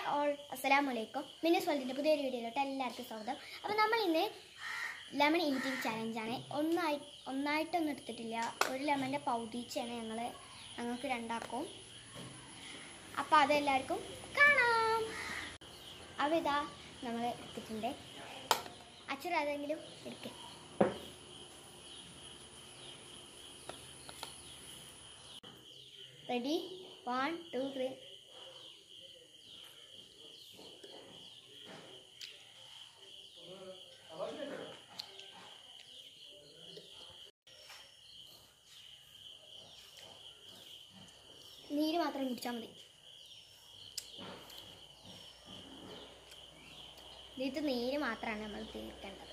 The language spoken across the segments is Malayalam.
ഓൾ അസ്സലാമലൈക്കും മിന്നസ് വേൾഡിൻ്റെ പുതിയൊരു വീഡിയോയിലോട്ട് എല്ലാവർക്കും സ്വാഗതം അപ്പോൾ നമ്മൾ ഇന്ന് ലെമൺ ഈറ്റിംഗ് ചലഞ്ചാണ് ഒന്നായി ഒന്നായിട്ടൊന്നും എടുത്തിട്ടില്ല ഒരു ലെമൻ്റെ പൗതീച്ചയാണ് ഞങ്ങൾ ഞങ്ങൾക്ക് രണ്ടാക്കും അപ്പോൾ അതെല്ലാവർക്കും കാണാം അപ്പോൾ ഇതാ നമ്മൾ എടുത്തിട്ടുണ്ട് അച്ഛൻ അതെങ്കിലും എടുക്കേ റെഡി വൺ ടു ത്രീ നീര് മാത്രം കുടിച്ചാൽ മതി ഇത് നീര് മാത്രമാണ് നമ്മൾ തീർക്കേണ്ടത്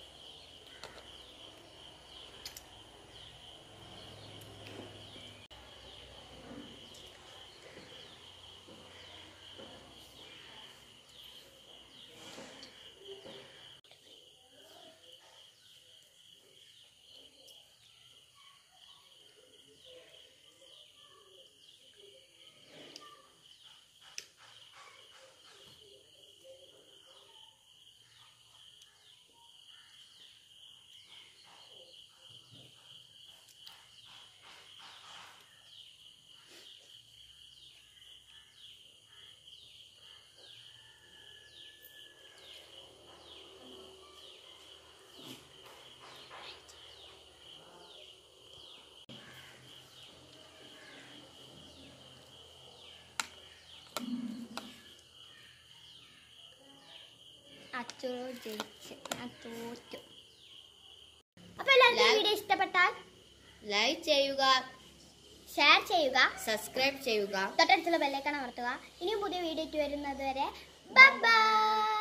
അച്ചോ ജയിച്ച് ഞാൻ തോറ്റു അപ്പൊ എല്ലാവർക്കും ഈ വീഡിയോ ഇഷ്ടപ്പെട്ടാൽ ലൈക്ക് ചെയ്യുക ഷെയർ ചെയ്യുക സബ്സ്ക്രൈബ് ചെയ്യുക തൊട്ടടുത്തുള്ള ബെല്ലൈക്കൺ അമർത്തുക ഇനിയും പുതിയ വീഡിയോ വരുന്നത് വരെ ബൈ